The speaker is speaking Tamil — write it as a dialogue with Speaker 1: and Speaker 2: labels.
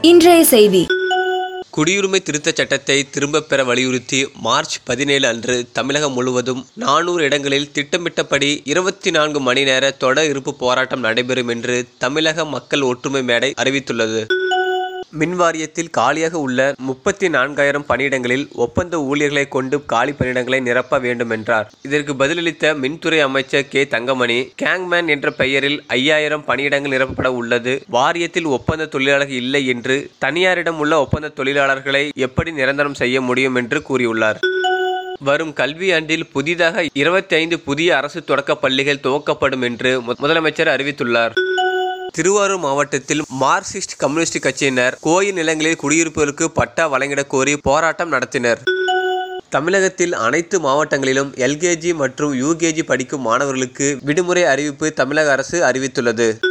Speaker 1: இன்றைய செய்தி
Speaker 2: குடியுரிமை திருத்தச் சட்டத்தை திரும்பப் பெற வலியுறுத்தி மார்ச் பதினேழு அன்று தமிழகம் முழுவதும் நானூறு இடங்களில் திட்டமிட்டபடி இருபத்தி நான்கு மணி நேர தொடர் இருப்பு போராட்டம் நடைபெறும் என்று தமிழக மக்கள் ஒற்றுமை மேடை அறிவித்துள்ளது மின் வாரியத்தில் காலியாக உள்ள முப்பத்தி நான்காயிரம் பணியிடங்களில் ஒப்பந்த ஊழியர்களை கொண்டு காலி பணியிடங்களை நிரப்ப வேண்டும் என்றார் இதற்கு பதிலளித்த மின்துறை அமைச்சர் கே தங்கமணி கேங்மேன் என்ற பெயரில் ஐயாயிரம் பணியிடங்கள் நிரப்பப்பட உள்ளது வாரியத்தில் ஒப்பந்த தொழிலாளர்கள் இல்லை என்று தனியாரிடம் உள்ள ஒப்பந்த தொழிலாளர்களை எப்படி நிரந்தரம் செய்ய முடியும் என்று கூறியுள்ளார் வரும் கல்வியாண்டில் புதிதாக இருபத்தி ஐந்து புதிய அரசு தொடக்கப் பள்ளிகள் துவக்கப்படும் என்று மு- முதலமைச்சர் அறிவித்துள்ளார் திருவாரூர் மாவட்டத்தில் மார்க்சிஸ்ட் கம்யூனிஸ்ட் கட்சியினர் கோயில் நிலங்களில் குடியிருப்புகளுக்கு பட்டா வழங்கிடக் கோரி போராட்டம் நடத்தினர் தமிழகத்தில் அனைத்து மாவட்டங்களிலும் எல்கேஜி மற்றும் யூகேஜி படிக்கும் மாணவர்களுக்கு விடுமுறை அறிவிப்பு தமிழக அரசு அறிவித்துள்ளது